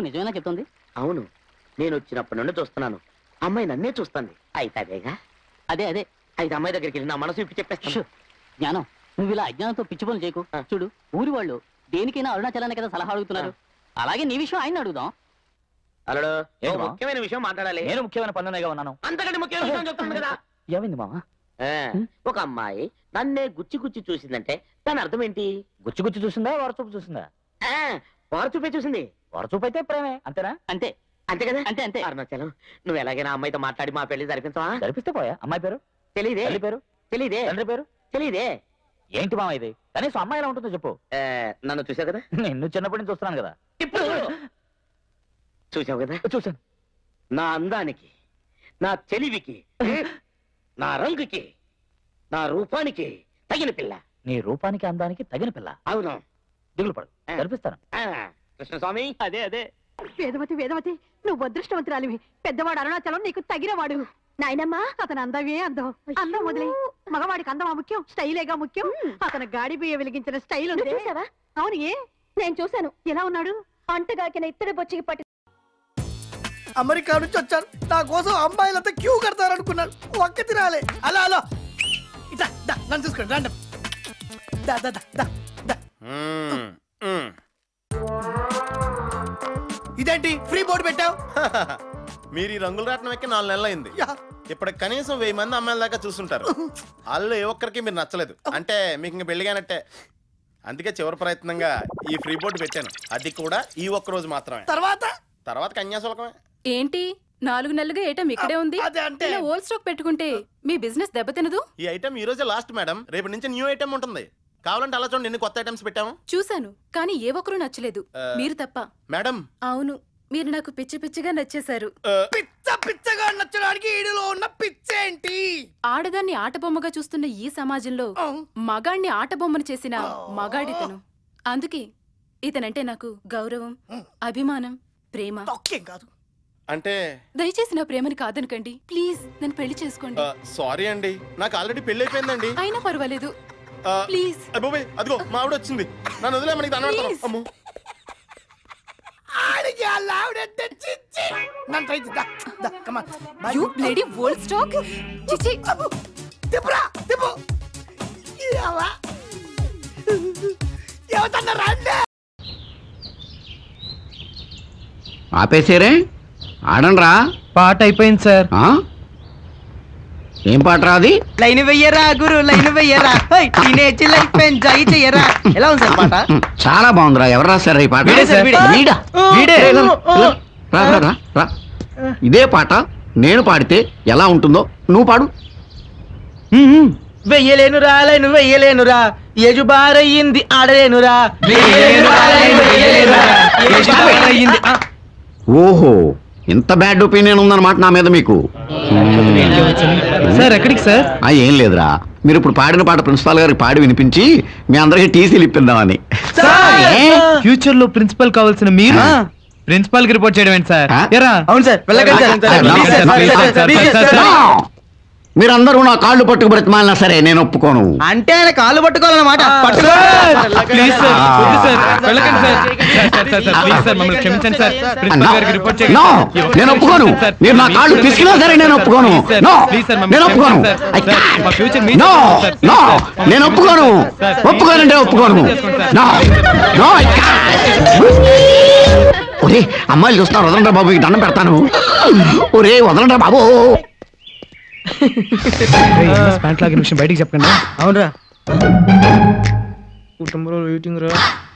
నువ్వు నిజమేనా చెప్తుంది అవును నేను వచ్చినప్పటి నుండి చూస్తున్నాను అమ్మాయి నన్నే చూస్తుంది అయితే అదేగా అదే అదే అయితే అమ్మాయి దగ్గరికి వెళ్ళి నా మనసు ఇప్పి చెప్పేస్తాను షూ. జ్ఞానం నువ్వు ఇలా అజ్ఞానంతో పిచ్చి పనులు చేయకు ఆ. చూడు ఊరి వాళ్ళు దేనికైనా అరుణాచలాన్ని కదా సలహా అడుగుతున్నారు అలాగే నీ విషయం ఆయన అడుగుదాం అలడు ఏంటి మామ? ముఖ్యమైన విషయం మాట్లాడాలి నేను ముఖ్యమైన పనులుగా ఉన్నాను అంతకంటే ముఖ్యమైన విషయం చెప్తుంది కదా ఏమైంది మామ ఆ, ఒక అమ్మాయి నన్నే గుచ్చి గుచ్చి చూసిందంటే దాని అర్థం ఏంటి గుచ్చి గుచ్చి చూసిందా వరచూపు చూసిందా ఆ, వారు చూపే చూసింది వరచూపు అయితే ప్రేమే అంతేనా అంతే అంతే కదా అంతే అంతే అరుణాచలం నువ్వు ఎలాగైనా ఆ అమ్మాయితో మాట్లాడి మా పెళ్లి జరిపించవా జరిపిస్తే పోయా అమ్మాయి పేరు తెలీదే తల్లి పేరు తెలీదే తండ్రి పేరు తెలీదే ఏంటి మామ ఇది కనీసం అమ్మాయి ఎలా ఉంటుందో చెప్పు ఆ, నన్ను చూసావు కదా నిన్ను చిన్నప్పటి నుంచి చూస్తున్నాను కదా ఇప్పుడు చూసావు కదా చూసాను నా అందానికి నా తెలివికి నా రంగుకి నా రూపానికి తగిన పిల్ల నీ రూపానికి అందానికి తగిన పిల్ల అవును దిగులు పడు ఆ. జరిపిస్తాను ఆ, కృష్ణస్వామి అదే అదే వేదవతి వేదవతి నువ్వు అదృష్టవంతురాలివి పెద్దవాడు అరుణాచలం నీకు తగినవాడు నాయనమ్మా అతను అందమే అందం అందం వదిలే మగవాడికి అందమా ముఖ్యం స్టైలేగా ముఖ్యం అతను గాడి బియ్య వెలిగించిన స్టైల్ ఉంది చూసావా అవును ఏ నేను చూశాను ఎలా ఉన్నాడు అంటగాకిన ఇత్తడి బొచ్చికి పట్టి అమెరికా నుంచి వచ్చాను నా కోసం అమ్మాయిలంతా క్యూ కడతారు అనుకున్నాను ఒక్క తినాలే అలా అలా ఇట్లా దా, నన్ను చూసుకోండి రండి దా, దా, దా, దా, దా. ఇదేంటి ఫ్రీ బోర్డు పెట్టావు మీరు ఈ రంగుల రాట్నం ఎక్కి నాలుగు నెలలు అయింది యా. ఇప్పటికి కనీసం వెయ్యి మంది అమ్మాయిల దాకా చూస్తుంటారు వాళ్ళు ఏ ఒక్కరికి మీరు నచ్చలేదు అంటే మీకు ఇంక పెళ్లిగానట్టే అందుకే చివరి ప్రయత్నంగా ఈ ఫ్రీ బోర్డు పెట్టాను అది కూడా ఈ ఒక్క రోజు మాత్రమే తర్వాత తర్వాత కన్యాశుల్కమే ఏంటి నాలుగు నెలలుగా ఏటం ఇక్కడే ఉంది అదే అంటే ఇలా ఓల్డ్ స్టాక్ పెట్టుకుంటే మీ బిజినెస్ దెబ్బతినదు ఈ ఐటమ్ ఈ రోజే లాస్ట్ మేడం రేపు నుంచి న్యూ ఐటమ్ ఉంటుంది కావాలంటే అలా చూడండి ఎన్ని కొత్త ఐటమ్స్ పెట్టాము చూశాను కానీ ఏ ఒక్కరూ నచ్చలేదు ఆ. మీరు తప్ప మేడం అవును మీరు నాకు పిచ్చి పిచ్చిగా నచ్చేశారు ఆ, పిచ్చ పిచ్చగా నచ్చడానికి ఈడులో ఉన్న పిచ్చేంటి ఆడదాన్ని ఆటబొమ్మగా చూస్తున్న ఈ సమాజంలో ఆ, మగాణ్ణి ఆటబొమ్మను చేసిన మగాడితను అందుకే ఇతనంటే నాకు గౌరవం అభిమానం ప్రేమ తొక్కేం కాదు అంటే దయచేసి నా ప్రేమని కాదనకండి ప్లీజ్ నన్ను పెళ్లి చేసుకోండి సారీ అండి నాకు ఆల్రెడీ పెళ్లి అయిపోయిందండి అయినా పర్వాలేదు ఆ, ప్లీజ్ అబ్బోయ్, అదిగో మా ఆవిడ వచ్చింది నన్ను వదిలే మనకి దండం పెడతాను. Please. అమ్మో ఆడికి ఆ లావిడంటే చిచ్చి నన్ను ట్రై చేద్దా దా come on you bloody old stock చిచి తిప్పురా తిప్పు ఇయ్యావా? ఎవతన్నా రండి ఆపేసారే ఆడండ్రా పాట అయిపోయింది సార్ ఆ? ఏం పాటరా అది లైన్ వెయ్యరా గురు లైన్ వెయ్యరా టీనేజ్ లైఫ్ ఎంజాయ్ చెయ్యరా ఎలా ఉంది సార్ పాట హ్మ్, చాలా బాగుందిరా ఎవరు రాశారా ఈ పాట వీడే సార్, వీడే. వీడా? వీడే. రే, రా, రా, రా, రా, రా, రా. ఇదే పాట నేను పాడితే ఎలా ఉంటుందో నువ్వు పాడు వెయ్యలేనురా లైన్ వెయ్యలేనురా ఏజు బారయ్యింది ఆడలేనురా వెయ్యలేనురా, లైన్ వెయ్యలేనురా, ఏజు బారయ్యింది. ఆ, ఓహో ఇంత బ్యాడ్ ఒపీనియన్ ఉందన్నమాట నా మీద మీకు సార్ ఎక్కడికి సార్ ఆ, ఏం లేదురా మీరు ఇప్పుడు పాడిన పాట ప్రిన్సిపాల్ గారికి పాడి వినిపించి మీ అందరికి టీసీలు ఇప్పిందామని ఏ? ఫ్యూచర్ లో ప్రిన్సిపల్ కావాల్సిన మీరు ప్రిన్సిపల్ కి రిపోర్ట్ చేయడం ఏంటి సార్ ఆ? ఎరా అవును సార్ వెళ్ళకండి సార్. ఆ, Please, sir, నా- please, sir, please, sir, No! sir. మీరందరూ నా కాళ్ళు పట్టుకు బ్రతిమాలినా సరే నేను ఒప్పుకోను అంటే ఆయన కాళ్ళు పట్టుకోవాలన్నమాట పట్టుకో ప్లీజ్ సార్ వద్దు సార్ వెళ్ళకండి sir sir sir sir please sir మమ్మల్ని క్షమించండి సార్ ప్రిన్సిపల్ గారికి రిపోర్ట్ చేయండి No! ఈ ఒక్క నేను నిమిషం ఒప్పుకోను సార్. మీరు నా కాళ్ళు Please, పిసికినా సరే నేను ఒప్పుకోను Please, sir. No! Please, sir, మమ్మల్ని నేను ఒప్పుకోను క్షమించండి, I sir. can't. మా ఫ్యూచర్ మీ No! సార్. No! Please, sir. నేను ఒప్పుకోను Sir, ఒప్పుకోనంటే ఒప్పుకోను No! No, I can't. ఒరే అమ్మాయిలు చూస్తున్నారు వదలండి బాబు ఈ దండం పెడతాను ఒరే వదలండి బాబు ప్యాంట్ లాగిన విషయం బయటికి చెప్పండి అవునరా కుటుంబంలో వెయిటింగ్ రా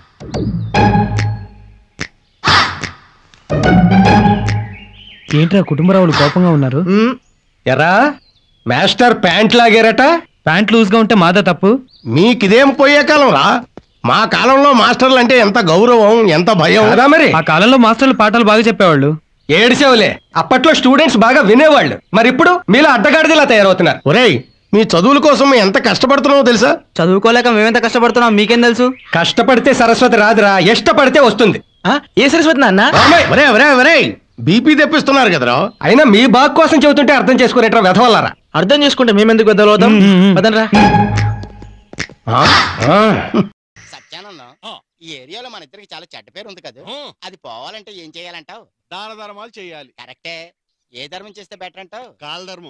ఏంట్రా కుటుంబరావులు కోపంగా ఉన్నారు ఎరా మాస్టర్ ప్యాంట్ లాగారట ప్యాంట్ లూజ్ గా ఉంటే మాదా తప్పు మీకిదేం పోయే కాలం రా మా కాలంలో మాస్టర్లు అంటే ఎంత గౌరవం ఎంత భయం కదా మరి ఆ కాలంలో మాస్టర్లు పాఠాలు బాగా చెప్పేవాళ్ళు ఏడిసేవులే అప్పట్లో స్టూడెంట్స్ బాగా వినేవాళ్ళు మరి ఇప్పుడు మీలో అడ్డగాడిదిలా తయారవుతున్నారు ఒరేయ్ మీ చదువుల కోసం మేము ఎంత కష్టపడుతున్నామో తెలుసా చదువుకోలేక మేమెంత కష్టపడుతున్నాం మీకేం తెలుసు కష్టపడితే సరస్వతి రాదురా ఇష్టపడితే వస్తుంది ఏ సరస్వతి నాన్న ఒరే ఒరే ఒరే బీపీ తెప్పిస్తున్నారు కదరా అయినా మీ బాగు కోసం చెబుతుంటే అర్థం చేసుకునేట్రా వెధవల్లారా అర్థం చేసుకుంటే మేమెందుకు పెద్దలు అవుతాం పదండ్రా ఆ? ఆ. సత్యానందం ఈ ఏరియాలో మన ఇద్దరికి చాలా చెడ్డ పేరు ఉంది కదా అది పోవాలంటే ఏం చేయాలంటావు దాన ధర్మాలు చేయాలి కరెక్టే ఏ ధర్మం చేస్తే బెటర్ అంటావు కాల ధర్మం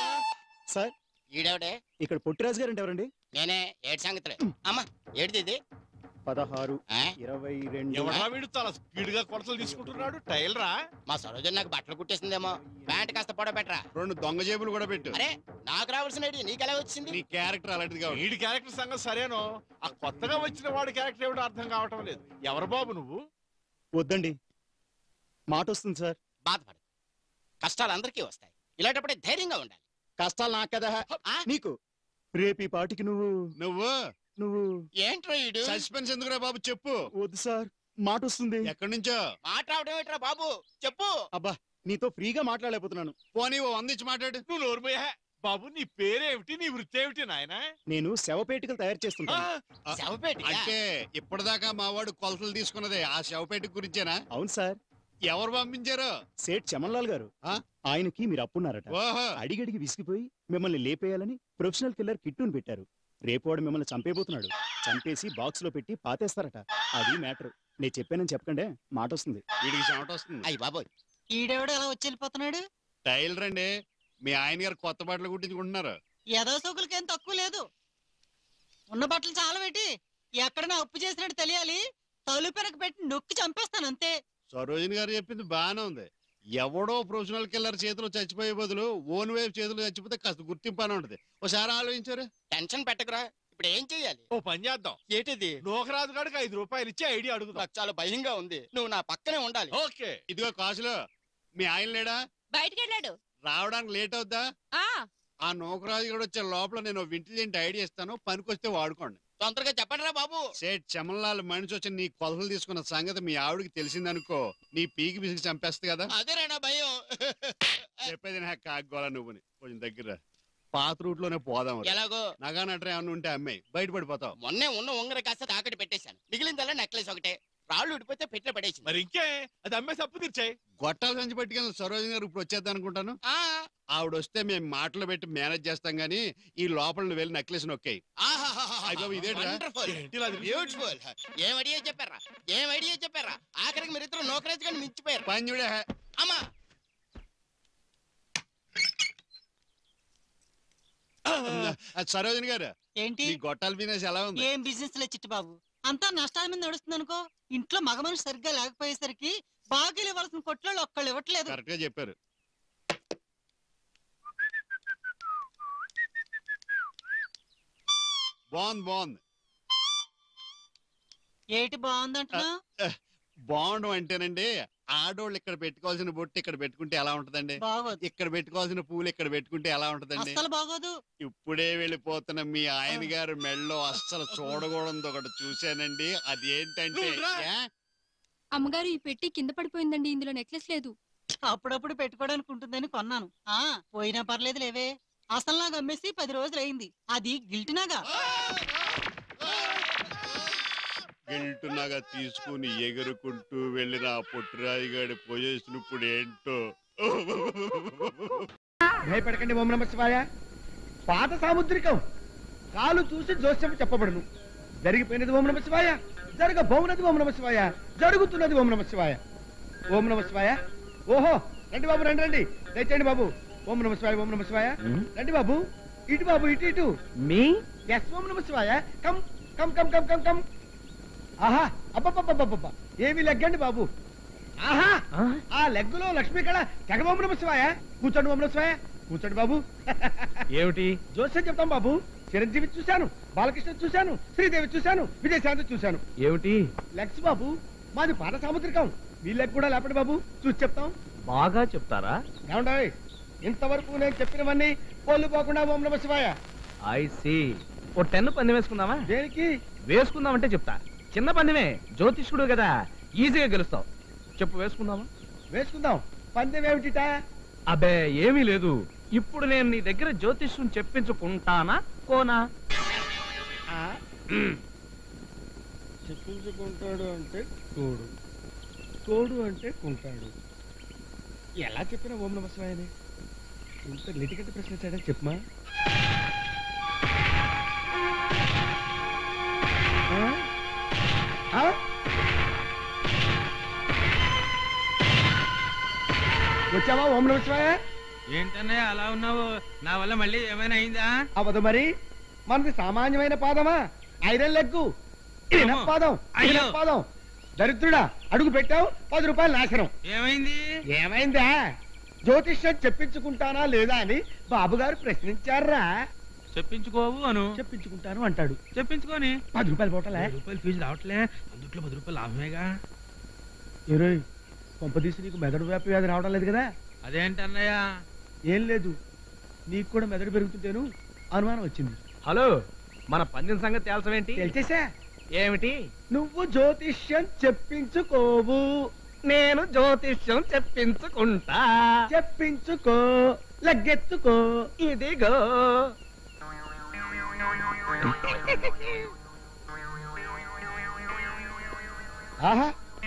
సార్ ఈడెవడే ఇక్కడ పొట్టిరాజు గారు అంటే ఎవరండి నేనే ఏడు సంగతులే అమ్మా ఏడిది ఇది పదహారు ఆ? ఇరవై రెండు ఎవరా వీడు చాలా స్పీడ్ గా కొలతలు తీసుకుంటున్నాడు టైల్ రా మా సరోజన్ నాకు బట్టలు కుట్టేసిందేమో ప్యాంట్ కాస్త పొడవ పెట్టరా రెండు దొంగ జేబులు కూడా పెట్టు అరే నాకు రావాల్సిన ఐడియా నీకెలా వచ్చింది నీ క్యారెక్టర్ అలాంటిది కాబట్టి వీడి క్యారెక్టర్ సంగతి సరేనో ఆ కొత్తగా వచ్చిన వాడి క్యారెక్టర్ ఏమిటో అర్థం కావటం లేదు ఎవరు బాబు నువ్వు వద్దండి మాట వస్తుంది సార్ బాధపడు కష్టాలు అందరికీ వస్తాయి ఇలాంటప్పుడే ధైర్యంగా ఉండాలి కష్టాలు నాకు కదా ఆ? నీకు రేపు ఈ పాటికి నువ్వు నువ్వు నువ్వు ఏంట్రో ఈడు సస్పెన్స్ ఎందుకురా బాబు చెప్పు వద్దు సార్ మాట వస్తుంది ఎక్కడి నుంచో మాట్లాడడం ఏంట్రా బాబు చెప్పు అబ్బా నీతో ఫ్రీగా మాట్లాడలేకపోతున్నాను పోనీ ఓ వందించి మాట్లాడు నువ్వు నోరుమోయా బాబు నీ పేరేమిటి నీ వృత్తి ఏమిటి నాయన నేను శవపేటికలు తయారు చేస్తుంటాను శవపేట అంటే ఇప్పటిదాకా మా వాడు కొలతలు తీసుకున్నదే ఆ శవపేట గురించేనా అవును సార్ ఎవరు పంపించారు సేట్ చమన్లాల్ గారు ఆ? ఆయనకి మీరు అప్పున్నారట ఓహో అడిగడిగి విసిగిపోయి మిమ్మల్ని లేపేయాలని ప్రొఫెషనల్ కిల్లర్ కిట్టుని పెట్టారు రేపు వాడు మిమ్మల్ని చంపేబోతున్నాడు చంపేసి బాక్స్ లో పెట్టి పాతేస్తారట అది మ్యాటర్ నేను చెప్పానని చెప్పకండే మాట వస్తుంది వీడికి చెమట వస్తుంది అయ్యి బాబోయ్ ఈడెవడు ఎలా వచ్చి వెళ్ళిపోతున్నాడు టైలర్ అండి మీ ఆయన గారు కొత్త బట్టలు కుట్టించుకుంటున్నారు ఏదో సోకులకేం తక్కువ లేదు ఉన్న బట్టలు చాలా పెట్టి ఎక్కడైనా అప్పు చేసినట్టు తెలియాలి తలుపెనక పెట్టి నొక్కి చంపేస్తాను అంతే సరోజిని గారు చెప్పింది బాగానే ఉంది ఎవడో ప్రొఫెషనల్ కిల్లర్ చేతిలో చచ్చిపోయే బదులు ఓన్ వైఫ్ చేతిలో చచ్చిపోతే కాస్త గుర్తింపు అని ఉంటుంది ఒకసారి ఆలోచించారు టెన్షన్ పెట్టకురా ఇప్పుడు ఏం చెయ్యాలి ఓ పని చేద్దాం ఏంటిది నోకరాజు గారికి ఐదు రూపాయలు ఇచ్చి ఐడియా అడుగుదాం నాకు చాలా భయంగా ఉంది నువ్వు నా పక్కనే ఉండాలి ఓకే ఇదిగో కాసులు మీ ఆయన లేడా బయటికి వెళ్ళాడు రావడానికి లేట్ అవుద్దా ఆ ఆ నూకరాజు కూడా వచ్చే లోపల నేను ఇంటెలిజెంట్ ఐడియా ఇస్తాను పనికొస్తే వాడుకోండి తొందరగా చెప్పండి రా బాబు సేట్ చమన్లాల్ మనిషి వచ్చి నీ కొలతలు తీసుకున్న సంగతి మీ ఆవిడకి తెలిసిందనుకో నీ పీకి పిసికి చంపేస్తుంది కదా అదేరా నా భయం చెప్పేది నా కాగోలా నువ్వుని కొంచెం దగ్గర పాత రూట్ లోనే పోదాం రా. ఎలాగో నగా నట్ర ఏమన్నా ఉంటే అమ్మాయి బయటపడిపోతావు మొన్నే ఉన్న ఉంగర కాస్త తాకటి పెట్టేశాను మిగిలిందల్లా నెక్లెస్ ఒకటే రాళ్ళు ఉడిపోతే పెట్టిన పడేసింది మరి ఇంకే అది అమ్మేసి అప్పు తీర్చాయి గొట్టాలు సంచి పట్టుకెళ్ళి సరోజిని గారు ఇప్పుడు వచ్చేద్దాం అనుకుంటాను ఆ, ఆవిడ వస్తే మేము మాటలు పెట్టి మేనేజ్ చేస్తాం గానీ ఈ లోపల నువ్వు వెళ్ళి నెక్లెస్ నొక్కాయి ఆహాహాహా. అయ్య బాబు, ఇదేంట్రా? Wonderful. ఏంటి ఇలా తిరిగి- Beautiful. ఏం ఐడియా చెప్పారా ఏం ఐడియా చెప్పారా ఆఖరికి మీరిద్దరు నోకరాజు గారిని మించిపోయారు పని చూడే అమ్మా సరోజిని గారు ఏంటి మీ గొట్టాల బిజినెస్ ఎలా ఉంది ఏం బిజినెస్ లే చిట్టు బాబు అంతా నష్టాల మీద నడుస్తుంది అనుకో ఇంట్లో మగ మనిషి సరిగ్గా లేకపోయేసరికి బాకీలు ఇవ్వాల్సిన కొట్లో ఒక్కళ్ళు ఇవ్వట్లేదు కరెక్ట్ గా చెప్పారు బాగుంది బాగుంది ఏటి బాగుందంటున్నా బాగుండం అంటేనండి ఆడోళ్ళు ఇక్కడ పెట్టుకోవాల్సిన బొట్టు ఇక్కడ పెట్టుకుంటే ఎలా ఉంటదండి బాగోదు ఇక్కడ పెట్టుకోవాల్సిన పూలు ఇక్కడ పెట్టుకుంటే ఎలా ఉంటదండి అస్సలు బాగోదు ఇప్పుడే వెళ్ళిపోతున్న మీ ఆయన గారు మెళ్ళో అస్సలు చూడకూడదు ఒకటి చూశానండి అది ఏంటంటే నువ్వు రా. ఏ? అమ్మగారు ఈ పెట్టి కింద పడిపోయిందండి ఇందులో నెక్లెస్ లేదు అప్పుడప్పుడు పెట్టుకోవడానికి ఉంటుందని కొన్నాను ఆ పోయినా పర్లేదు లేవే అసలు నాకు అమ్మేసి పది రోజులు అయింది అది గిల్టినాగా గిల్టునగా తీసుకుని ఎగురుకుంటూ వెళ్ళిన ఆ పుట్టిరాయి గారి పొజిషన్ ఇప్పుడు ఏంటో భయపడకండి ఓం నమ శివాయ పాత సాముద్రికం కాలు చూసి జోస్యం చెప్పబడును జరిగిపోయినది ఓం నమ శివాయ జరగబోవునది ఓం నమ శివాయ జరుగుతున్నది ఓం నమ శివాయ ఓం నమ శివాయ ఓహో రండి బాబు రండి రండి దయచేయండి బాబు ఓం నమ శివాయ ఓం నమ శివాయ రండి బాబు ఇటు బాబు ఇటు ఇటు మీ ఎస్ ఓం నమ శివాయ come come come come come come ఆహా అబ్బబ్బబ్బబ్బబ్బ ఏమి లెగ్గండి బాబు ఆహా ఆ లెగ్గులో లక్ష్మీ కళ తెగ ఓం నమ శివాయ కూర్చోండి ఓం నమ శివాయ కూర్చోండి బాబు ఏమిటి జోస్యం చెప్తాం బాబు చిరంజీవి చూశాను బాలకృష్ణ చూశాను శ్రీదేవి చూశాను విజయశాంతి చూశాను ఏమిటి లెగ్స్ బాబు మాది పాత సాముద్రికం మీ లెగ్ కూడా లేపండి బాబు చూసి చెప్తాం బాగా చెప్తారా ఏమంటాయి ఇంతవరకు నేను చెప్పినవన్నీ పోలు పోకుండా ఓం నమ శివాయ ఐ సి ఓ టెన్ పందెం వేసుకుందామా దేనికి వేసుకుందామంటే చెప్తా చిన్న పందెమే జ్యోతిష్కుడు కదా ఈజీగా గెలుస్తావు చెప్పు వేసుకుందామా వేసుకుందాం పందెం ఏమిటిటా అబే ఏమీ లేదు ఇప్పుడు నేను నీ దగ్గర జ్యోతిష్యం చెప్పించుకుంటానా కోనా చెప్పించుకుంటాడు అంటే తోడు తోడు అంటే కుంటాడు ఎలా చెప్పినా ఓం నమ శివాయని ఇంత లిటికెట్ ప్రశ్న చేయడం చెప్పమా ఆ? వచ్చావా ఓం నమ శివాయ ఏంటన్నయ్య అలా ఉన్నావు నా వల్ల మళ్ళీ ఏమైనా అయిందా అవదు మరి మనది సామాన్యమైన పాదమా ఐరన్ లెగ్గు ఇనప పాదం అయ్యో. ఇనప పాదం దరిద్రుడా అడుగు పెట్టావు పది రూపాయలు నాశనం ఏమైంది ఏమైందా జ్యోతిష్యం చెప్పించుకుంటానా లేదా అని బాబుగారు ప్రశ్నించారా చెప్పించుకోవు అను చెప్పించుకుంటాను అంటాడు చెప్పించుకొని పది రూపాయలు పోటలే పది రూపాయలు ఫీజు రావట్లే అందుట్లో పది రూపాయలు లాభమేగా ఇరవై కొంపదీసి నీకు మెదడు వ్యాపి వ్యాధి రావడం లేదు కదా అదేంటన్నయ్య ఏం లేదు నీకు కూడా మెదడు పెరుగుతుంటేను అనుమానం వచ్చింది హలో మన పందిన సంగతి తేల్చవేంటి తెలిసేసా ఏమిటి నువ్వు జ్యోతిష్యం చెప్పించుకోవు నేను జ్యోతిష్యం చెప్పించుకుంటా చెప్పించుకో లగ్గెత్తుకో ఇదిగో ఆహా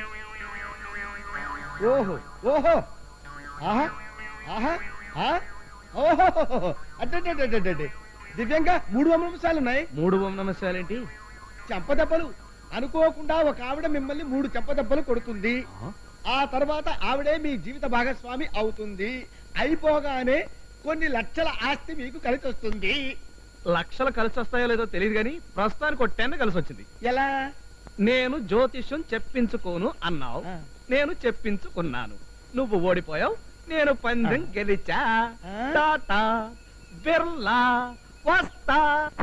ఓహో ఓహో ఆహా ఆహా ఆ? ఓహో అడ్డడ్డడ్డడ్డడ్డే. దివ్యంగా మూడు వంశాలు ఉన్నాయి మూడు ఓం నమస్కారేంటి చెంపదెబ్బలు అనుకోకుండా ఒక ఆవిడ మిమ్మల్ని మూడు చెంపదెబ్బలు కొడుతుంది ఆ తర్వాత ఆవిడే మీ జీవిత భాగస్వామి అవుతుంది అయిపోగానే కొన్ని లక్షల ఆస్తి మీకు కలిసి వస్తుంది లక్షలు కలిసి వస్తాయో లేదో తెలియదు కానీ ప్రస్తుతానికి ఒక టెన్ కలిసి వచ్చింది ఎలా నేను జ్యోతిష్యం చెప్పించుకోను అన్నావు నేను చెప్పించుకున్నాను నువ్వు ఓడిపోయావు నేను పందెం గెలిచా టాటా బిర్లా వస్తా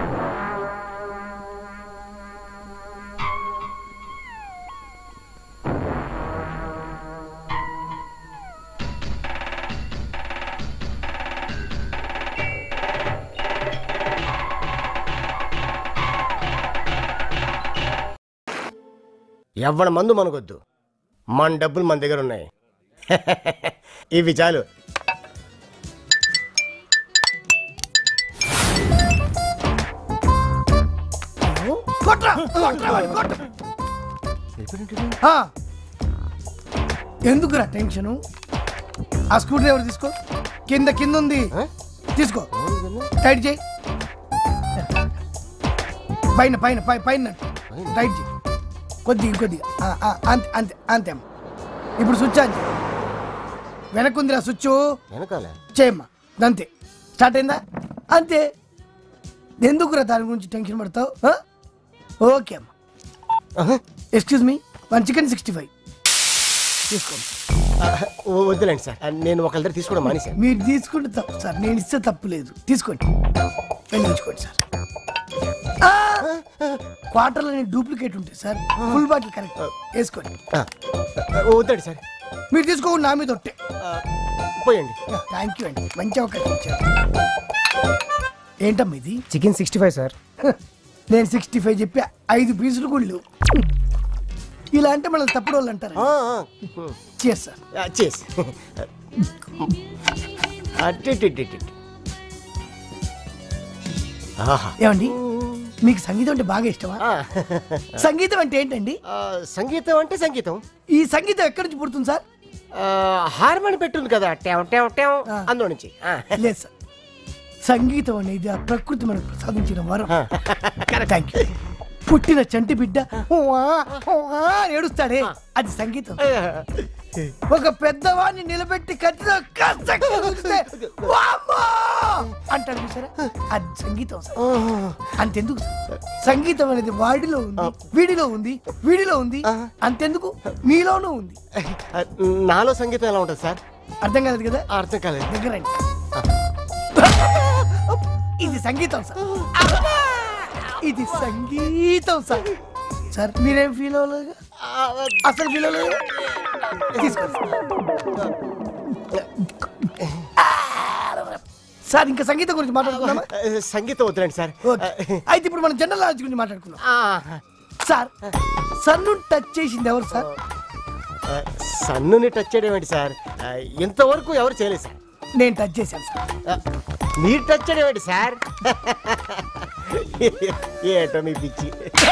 ఎవ్వడ మందు మనకొద్దు మన డబ్బులు మన దగ్గర ఉన్నాయి ఇవి చాలు కొట్రా కొట్రా వాడిని, కొట్టు. ఆ. ఎందుకురా టెన్షన్ ఆ స్క్రూ డ్రైవర్ తీసుకో కింద కింద ఉంది తీసుకో టైట్ చేయి పైన పైన పై పైన టైట్ చేయి కొద్దిగా ఇంకొద్దిగా ఆ, ఆ, అంతే అంతే అంతే అమ్మ ఇప్పుడు స్విచ్ ఆన్ చేయి వెనక్కుందిరా స్విచ్ వెనకాల చేయమ్మా అంతే స్టార్ట్ అయిందా అంతే ఎందుకురా దాని గురించి టెన్షన్ పడతావు ఆ? ఓకే అమ్మా excuse me one chicken sixty five తీసుకోండి వద్దులేండి సార్ నేను ఒకళ్ళ దగ్గర తీసుకోవడం మానేశాను మీరు తీసుకుంటే తప్పు సార్ నేను ఇస్తే తప్పు లేదు తీసుకోండి వెళ్ళించుకోండి సార్ క్వార్టర్లో డూప్లికేట్ ఉంటాయి సార్ ఫుల్ బాటిల్ కరెక్ట్ వేసుకోండి వద్దండి సార్ మీరు తీసుకోండి నా మీద ఒట్టే పోయండి థ్యాంక్ యూ అండి మంచి అవకాశం ఇచ్చారు ఏంటమ్మా ఇది చికెన్ సిక్స్టీ ఫైవ్ సార్ నేను సిక్స్టీ ఫైవ్ చెప్పి ఐదు పీసులు గుళ్ళు ఇలా అంటే మనల్ని తప్పుడు వాళ్ళు అంటారు చేస్ సార్ చేసి ఏమండి మీకు సంగీతం అంటే బాగా ఇష్టమా సంగీతం అంటే ఏంటండి సంగీతం అంటే సంగీతం ఈ సంగీతం ఎక్కడి నుంచి పుడుతుంది సార్ హార్మోని పెట్టుంది కదా టెవ్ టెవ్ టెవ్ అందులో నుంచి ఆ. లేదు సార్ సంగీతం అనేది ఆ ప్రకృతి మనకు ప్రసాదించిన వరం థ్యాంక్ యూ పుట్టిన చంటి బిడ్డ "ఉవ్వా, ఉవ్వా" అని ఏడుస్తాడే అది సంగీతం ఒక పెద్దవాడిని నిలబెట్టి కత్తిలో కాస్త కుదిరితే, "వామ్మో!" అంటాడు చూసారా అది సంగీతం సార్ అంతెందుకు సార్? సంగీతం అనేది వాడిలో ఉంది వీడిలో ఉంది వీడిలో ఉంది అంతెందుకు మీలోనూ ఉంది నాలో సంగీతం ఎలా ఉంటుంది సార్ అర్థం కాలేదు కదా అర్థం కాలేదు దగ్గర రండి. ఇది సంగీతం సార్ ఇది సంగీతం సార్ సార్ మీరేం ఫీల్ అవ్వలేదు అసలు ఫీల్ అవ్వలేదు తీసుకోండి సార్ ఇంకా సంగీతం గురించి మాట్లాడుకుందామా సంగీతం వద్దులేండి సార్ ఓకే. అయితే ఇప్పుడు మనం జనరల్ నాలెడ్జ్ గురించి మాట్లాడుకుందాం సార్ సన్ను టచ్ చేసింది ఎవరు సార్ ఆ, సన్నుని టచ్ చేయడం ఏంటి సార్ ఆ, ఇంతవరకు ఎవరు చేయలేదు సార్ నేను టచ్ చేశాను సార్ ఆ, మీరు టచ్ చేయడం ఏంటి సార్ ఏటో మీ పిచ్చి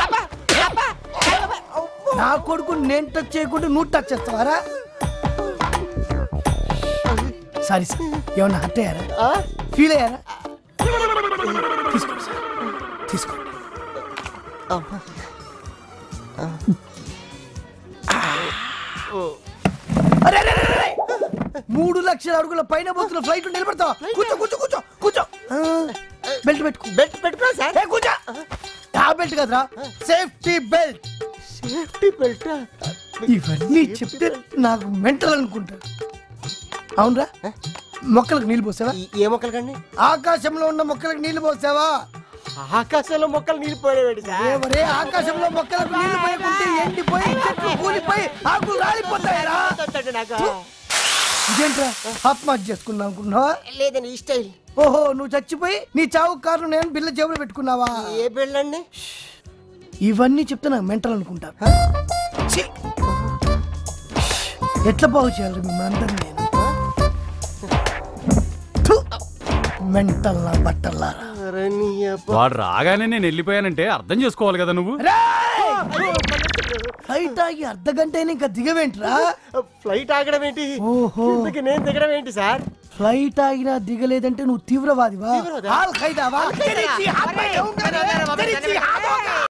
నా కొడుకు నేను టచ్ చేయకుండా నువ్వు టచ్ చేస్తావారా సారీ సార్ ఏమన్నా హర్ట్ అయ్యారా ఫీల్ అయ్యారా తీసుకోండి సార్ తీసుకోండి అరే, అరే, అరే, అరే! మూడు లక్షల అడుగుల పైన పోతున్న ఫ్లైట్ నిలబడతావా కూర్చో కూర్చో కూర్చో కూర్చో ఆ, బెల్ట్ పెట్టుకో బెల్ట్ పెట్టుకో సార్ ఏ, కూర్చో ఆ బెల్ట్ కదరా సేఫ్టీ బెల్ట్ సేఫ్టీ బెల్ట్ ఇవన్నీ చెప్తే నాకు మెంటల్ అనుకుంటా అవునరా మొక్కలకు నీళ్లు పోసావా ఏ మొక్కలు కండి ఆకాశంలో ఉన్న మొక్కలకు నీళ్లు పోసావా ఆకాశంలో మొక్కలు నీళ్ళు పోయేవాడి సార్ ఏమరే ఆకాశంలో మొక్కలకు నీళ్లు పోయకుంటే ఎండిపోయి చెట్లు కూలిపోయి ఆకులు రాలిపోతాయరా ఇదేంట్రా ఆత్మహత్య చేసుకున్నావు అనుకున్నావా లేదండి ఈ స్టైల్ ఓహో నువ్వు చచ్చిపోయి నీ చావు కారణం నేను బిల్ల జేబులో పెట్టుకున్నావా ఏ బెళ్ళండి ఇవన్నీ చెప్తే నాకు మెంటల్ అనుకుంటా ఛీ! ఎట్లా బాగు చేయాలి మిమ్మల్ని అందరినీ నేను థు! మెంటల్ నా బట్టల్లారా వాడు రాగానే నేను వెళ్ళిపోయానంటే అర్థం చేసుకోవాలి కదా నువ్వు ఫ్లైట్ ఆగి అర్ధ గంట అయినా ఇంకా దిగవేంట్రా ఫ్లైట్ ఆగడం ఏంటి ఓహో ఇంతకీ నేను దిగడం ఏంటి సార్ ఫ్లైట్ ఆగినా దిగలేదంటే నువ్వు తీవ్రవాదివా తీవ్రవాదా? ఆల్ ఖైదావా తెరిచి హాత్ మే దూంగా రే, తెరిచి హాత్